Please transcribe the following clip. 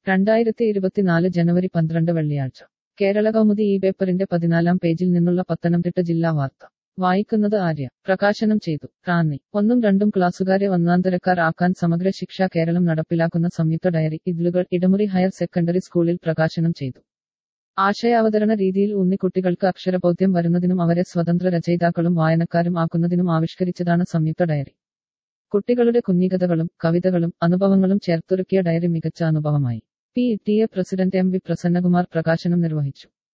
രണ്ടായിരത്തി ഇരുപത്തിനാല് ജനുവരി പന്ത്രണ്ട് വെള്ളിയാഴ്ച കേരള കൗമുദി ഈ പേപ്പറിന്റെ പതിനാലാം പേജിൽ നിന്നുള്ള പത്തനംതിട്ട ജില്ലാ വാർത്ത വായിക്കുന്നത് ആര്യ പ്രകാശനം ചെയ്തു റാന്നി ഒന്നും രണ്ടും ക്ലാസുകാരെ ഒന്നാന്തരക്കാർ ആക്കാൻ സമഗ്ര ശിക്ഷ കേരളം നടപ്പിലാക്കുന്ന സംയുക്ത ഡയറി ഇതിലുകൾ ഇടമുറി ഹയർ സെക്കൻഡറി സ്കൂളിൽ പ്രകാശനം ചെയ്തു ആശയാവതരണ രീതിയിൽ ഊന്നി കുട്ടികൾക്ക് അക്ഷരബോധ്യം വരുന്നതിനും അവരെ സ്വതന്ത്ര രചയിതാക്കളും വായനക്കാരും ആക്കുന്നതിനും ആവിഷ്കരിച്ചതാണ് സംയുക്ത ഡയറി കുട്ടികളുടെ കുഞ്ഞികഥകളും കവിതകളും അനുഭവങ്ങളും ചേർത്തൊരുക്കിയ ഡയറി മികച്ച അനുഭവമായി P T A president M V Prasannakumar പ്രകാശനം നിർവഹിച്ചു